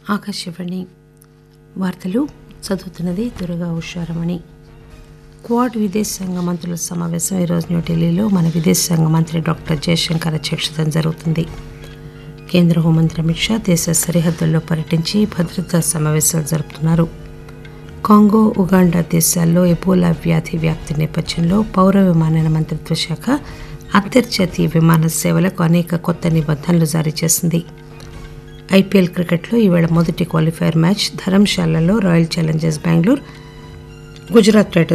ఆకాశవాణి వార్తలు చదువుతున్నది దుర్గా ఉషారమణి క్వాడ్ విదేశాంగ మంత్రుల సమావేశం ఈరోజు న్యూఢిల్లీలో మన విదేశాంగ మంత్రి డాక్టర్ జయశంకర్ అధ్యక్షతన జరుగుతుంది కేంద్ర హోంమంత్రి అమిత్ షా దేశ సరిహద్దుల్లో పర్యటించి భద్రతా సమావేశాలు జరుపుతున్నారు కాంగో ఉగాండా దేశాల్లో ఎబోలా వ్యాధి వ్యాప్తి నేపథ్యంలో పౌర విమానయాన మంత్రిత్వ శాఖ అంతర్జాతీయ విమాన సేవలకు అనేక కొత్త నిబంధనలు జారీ చేసింది ఐపీఎల్ క్రికెట్లో ఈవేళ మొదటి క్వాలిఫైయర్ మ్యాచ్ ధరంశాలలో royal challengers Bengaluru Gujarat Titans